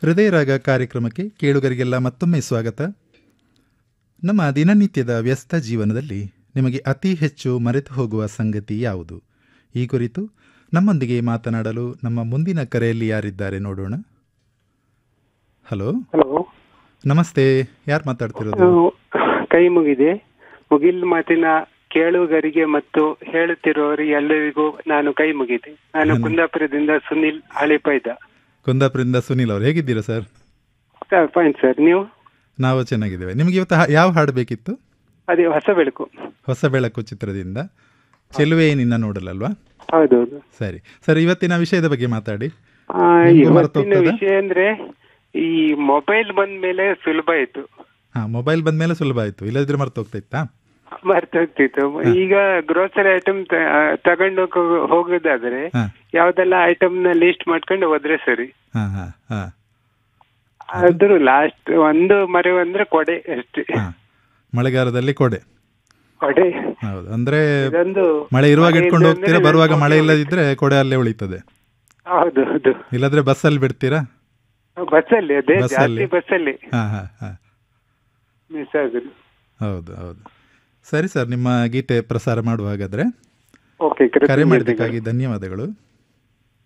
ಹೃದಯ ರಾಗ ಕಾರ್ಯಕ್ರಮಕ್ಕೆ ಕೇಳುಗರಿಗೆಲ್ಲ ಮತ್ತೊಮ್ಮೆ ಸ್ವಾಗತ ನಮ್ಮ ದಿನನಿತ್ಯದ ವ್ಯಸ್ತ ಜೀವನದಲ್ಲಿ ನಿಮಗೆ ಅತಿ ಹೆಚ್ಚು ಮರೆತು ಹೋಗುವ ಸಂಗತಿ ಯಾವುದು ಈ ಕುರಿತು ನಮ್ಮೊಂದಿಗೆ ಮಾತನಾಡಲು ನಮ್ಮ ಮುಂದಿನ ಕರೆಯಲ್ಲಿ ಯಾರಿದ್ದಾರೆ ನೋಡೋಣ ಹಲೋ ಹಲೋ ನಮಸ್ತೆ ಯಾರು ಮಾತಾಡ್ತಿರೋದು ಕೈ ಮುಗಿದೆ ಮುಗಿಲ್ ಮಾತಿನ ಕೇಳುಗರಿಗೆ ಮತ್ತು ಹೇಳುತ್ತಿರುವವರಿಗೆ ಎಲ್ಲರಿಗೂ ನಾನು ಕೈ ಮುಗಿದೆ ನಾನು ಕುಂದಾಪುರದಿಂದ ಸುನಿಲ್ ಹಳಿಪೈದ ಕುಂದಾಪುರದಿಂದ ಸುನೀಲ್ ಅವರು ಹೇಗಿದ್ದೀರಾ ಸರ್ ಫೈನ್ ಸರ್ ನೀವು ನಾವು ಚೆನ್ನಾಗಿದ್ದೇವೆ ನಿಮಗೆ ಇವತ್ತು ಹಾ- ಯಾವ ಹಾಡು ಬೇಕಿತ್ತು ಅದೇ ಹೊಸ ಬೆಳಕು ಹೊಸ ಬೆಳಕು ಚಿತ್ರದಿಂದ ಚೆಲುವೆ ನಿನ್ನ ನೋಡಲಲ್ವಾ ಹೌದೌದು ಸರಿ ಸರ್ ಇವತ್ತಿನ ವಿಷಯದ ಬಗ್ಗೆ ಮಾತಾಡಿ ಆ, ನಿಮ್ಗೂ ಮರೆತು ಇವತ್ತಿನ ಹೋಗ್ತದಾ? ವಿಷಯ ಅಂದ್ರೆ ಈ ಮೊಬೈಲ್ ಬಂದ ಮೇಲೆ ಸುಲಭ ಆಯ್ತು ಹಾಂ ಮೊಬೈಲ್ ಬಂದ ಮೇಲೆ ಸುಲಭ ಆಯಿತು ಇಲ್ಲದಿದ್ರೆ ಮರ್ತು ಹೋಗ್ತಾ ಇತ್ತಾ ಮರ್ತೋಗ್ತಿತ್ತು ಈಗ ಗ್ರೋಸರಿ ಐಟಮ್ ತಗೊಂಡು ಹೋಗೋ- ಹೋಗೋದಾದ್ರೆ ಹಾಂ ಯಾವ್ದೆಲ್ಲ ಐಟಮ್ ನ ಲಿಸ್ಟ್ ಮಾಡ್ಕೊಂಡು ಹೋದ್ರೆ ಸರಿ ಹಾಂ ಹಾಂ ಹಾಂ ಆದ್ರೂ ಲಾಸ್ಟ್ ಒಂದು ಮರೆ ಅಂದ್ರೆ ಕೊಡೆ ಅಷ್ಟೇ ಹಾಂ ಮಳೆಗಾಲದಲ್ಲಿ ಕೊಡೆ ಕೊಡೆ ಹೌದು ಅಂದರೆ ಇದೊಂದು ಮಳೆ ಇರುವಾಗ ಮಳೆ ಇಟ್ಕೊಂಡು ಇದೆ ಹೋಗ್ತೀರಾ ಅಂದ್ರೆ ಬರುವಾಗ ನೆನ್ಪು ಮಳೆ ಹೋಗಿ- ಇಲ್ಲದಿದ್ದರೆ ಕೊಡೆ ಅಲ್ಲೇ ಉಳಿತದೆ ಹೌದು ಹೌದು ಇಲ್ಲದ್ರೆ ಬಸ್ಸಲ್ಲಿ ಬಿಡ್ತೀರಾ ಬಸ್ಸಲ್ಲಿ ಅದೇ ಬಸ್ಸಲ್ಲಿ? ಜಾಸ್ತಿ ಬಸ್ಸಲ್ಲಿ ಹಾಂ ಹಾಂ ಹಾಂ ಮಿಸ್ ಆಗುದು ಹೌದು ಹೌದು ಸರಿ ಸರ್ ನಿಮ್ಮ ಗೀತೆ ಪ್ರಸಾರ ಮಾಡುವ ಹಾಗಾದರೆ ಓಕೆ ಕರೆ ಮಾಡಿದ್ದಕ್ಕಾಗಿ ಧನ್ಯವಾದಗಳು